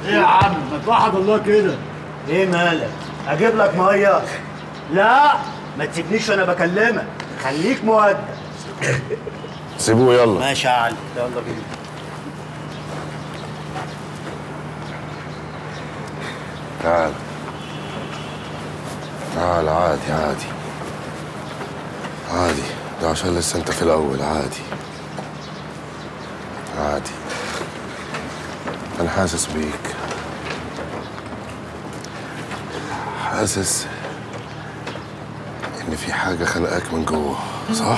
ايه يا عم ما توحد الله كده ايه مالك اجيب لك ميه لا ما تسيبنيش وانا بكلمك خليك مؤدب سيبوه يلا ماشي يا علي يلا بينا تعال تعال عادي عادي عادي ده عشان لسه انت في الاول عادي عادي انا حاسس بيك حاسس ان في حاجه خانقاك من جوه صح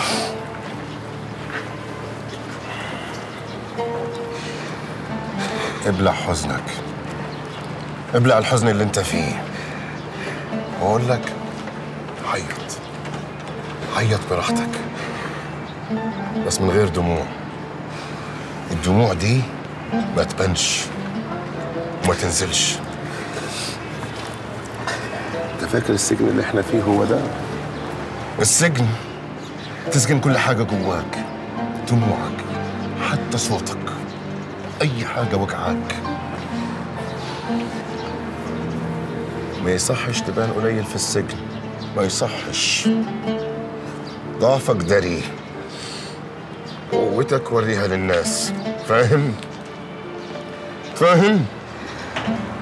ابلع حزنك ابلع الحزن اللي انت فيه واقول لك عيط عيط براحتك بس من غير دموع الدموع دي ما تبانش وما تنزلش انت فاكر السجن اللي احنا فيه هو ده السجن تسجن كل حاجة جواك دموعك حتى صوتك أي حاجة وجعاك ما يصحش تبان قليل في السجن ما يصحش ضعفك دري قوتك وريها للناس فاهم؟ فاهم؟